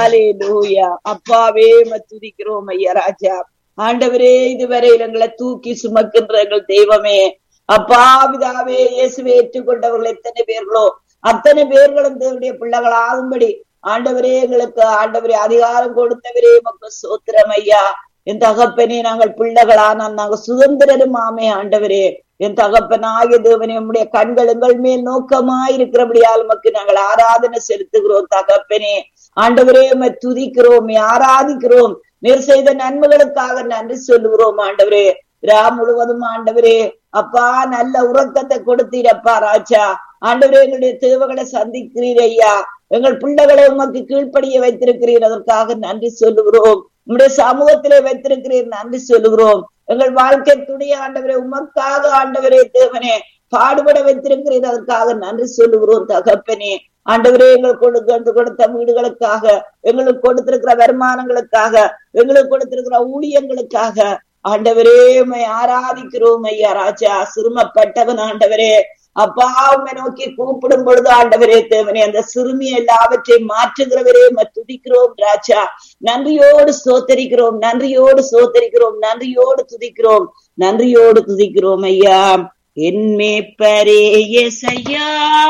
ஹalleluya அப்பாவே மத்துதிக்கிறோம் ஐயா ராஜா ஆண்டவரே இதுவரை எங்களை தூக்கி சுமக்கின்ற எங்கள் தெய்வமே அப்பா பிதாவே இயேசுவை ஏற்றுக்கொண்டவர்கள் எத்தனை பேர்களோ அத்தனை பேர்களும் தேவனுடைய பிள்ளைகளாகும்படி ஆண்டவரே எங்களுக்கு ஆண்டவரே அதிகாரம் கொடுத்தவரே மக்கள் சோத்திரம் ஐயா என் தகப்பனே நாங்கள் பிள்ளைகளானால் நாங்கள் சுதந்திரரும் ஆமே ஆண்டவரே என் தகப்பனாகிய தேவனே உம்முடைய கண்கள் எங்கள் மேல் நோக்கமாயிருக்கிறபடியால் உமக்கு நாங்கள் ஆராதனை செலுத்துகிறோம் தகப்பனே ஆண்டவரே உம்மை துதிக்கிறோம் ஆராதிக்கிறோம் நீர் செய்த நன்மைகளுக்காக நன்றி சொல்லுகிறோம் ஆண்டவரே ரா முழுவதும் ஆண்டவரே அப்பா நல்ல உறக்கத்தை கொடுத்தீரப்பா ராஜா ஆண்டவரே எங்களுடைய தேவைகளை சந்திக்கிறீர் ஐயா எங்கள் பிள்ளைகளை உமக்கு கீழ்ப்படிய வைத்திருக்கிறீர் அதற்காக நன்றி சொல்லுகிறோம் உம்முடைய சமூகத்திலே வைத்திருக்கிறீர் நன்றி சொல்லுகிறோம் எங்கள் வாழ்க்கை துணை ஆண்டவரே உமக்காக ஆண்டவரே தேவனே பாடுபட வைத்திருக்கிறீர் அதற்காக நன்றி சொல்லுகிறோம் தகப்பனே ஆண்டவரே எங்களுக்கு கொடுக்க கொடுத்த வீடுகளுக்காக எங்களுக்கு கொடுத்திருக்கிற வருமானங்களுக்காக எங்களுக்கு கொடுத்திருக்கிற ஊழியங்களுக்காக ஆண்டவரே உண்மை ஆராதிக்கிறோம் ஐயா ராஜா சிறுமப்பட்டவன் ஆண்டவரே அப்பா உண்மை நோக்கி கூப்பிடும் பொழுது ஆண்டவரே தேவனே அந்த சிறுமி எல்லாவற்றையும் மாற்றுகிறவரே துதிக்கிறோம் ராஜா நன்றியோடு சோத்தரிக்கிறோம் நன்றியோடு சோத்தரிக்கிறோம் நன்றியோடு துதிக்கிறோம் நன்றியோடு துதிக்கிறோம் ஐயா என்மே பரே ஐயா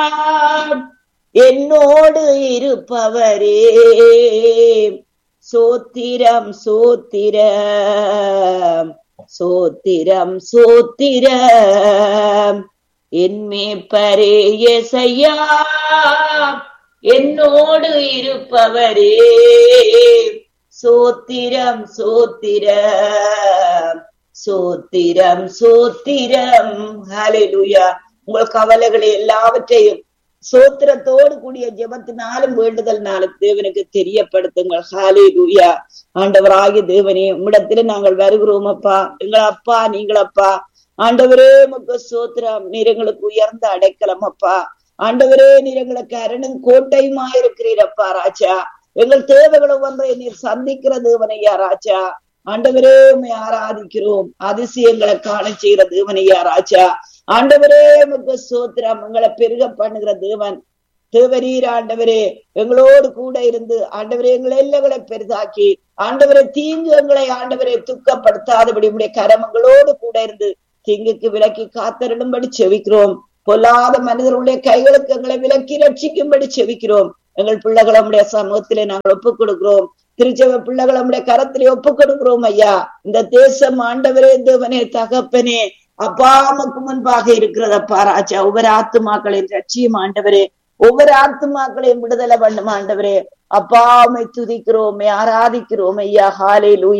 என்னோடு இருப்பவரே சோத்திரம் சோத்திரம் சோத்திரம் சோத்திரம் என்மே பரேயசையா என்னோடு இருப்பவரே சோத்திரம் சோத்திரம் சோத்திரம் சோத்திரம் ஹalleluya உங்கள் கவலைகளை எல்லாவற்றையும் சோத்திரத்தோடு கூடிய ஜெபத்தினாலும் வேண்டுதல்னாலும் தேவனுக்கு தெரியப்படுத்துங்கள் ஹாலே லூயா ஆண்டவராகிய தேவனே உம்மிடத்துல நாங்கள் வருகிறோம் அப்பா எங்கள் அப்பா நீங்கள் அப்பா ஆண்டவரே முக்க சோத்திரம் நீர் எங்களுக்கு உயர்ந்த அடைக்கலம் அப்பா ஆண்டவரே நீர் எங்களுக்கு அரணும் கோட்டையுமா இருக்கிறீரப்பா ராஜா எங்கள் தேவைகளும் ஒன்றை நீர் சந்திக்கிற தேவனையா ராஜா ஆண்டவரே உண்மை ஆராதிக்கிறோம் அதிசயங்களை காண செய்கிற தேவனையா ராஜா ஆண்டவரே உமக்கு சோத்திரம் எங்களை பெருக பண்ணுகிற தேவன் தேவரீர் ஆண்டவரே எங்களோடு கூட இருந்து ஆண்டவரே எங்களை எல்லைகளை பெரிதாக்கி ஆண்டவரை தீங்கு எங்களை ஆண்டவரை துக்கப்படுத்தாதபடி உடைய கரமங்களோடு கூட இருந்து தீங்குக்கு விலக்கி காத்தருடும்படி செவிக்கிறோம் பொல்லாத மனிதர்களுடைய கைகளுக்கு எங்களை விலக்கி ரட்சிக்கும்படி செவிக்கிறோம் எங்கள் பிள்ளைகளை நம்முடைய சமூகத்திலே நாங்கள் ஒப்புக் கொடுக்கிறோம் திருச்சபை பிள்ளைகளை நம்முடைய கரத்திலே ஒப்புக் கொடுக்கிறோம் ஐயா இந்த தேசம் ஆண்டவரே தேவனே தகப்பனே அப்பாவுக்கு முன்பாக இருக்கிறதப்பா ராஜா ஒவ்வொரு ஆத்துமாக்களின் ரட்சியும் ஆண்டவரே ஒவ்வொரு ஆத்துமாக்களையும் விடுதலை பண்ணும் ஆண்டவரே அப்பாமை துதிக்கிறோமே ஆராதிக்கிறோம் ஐயா ஹாலே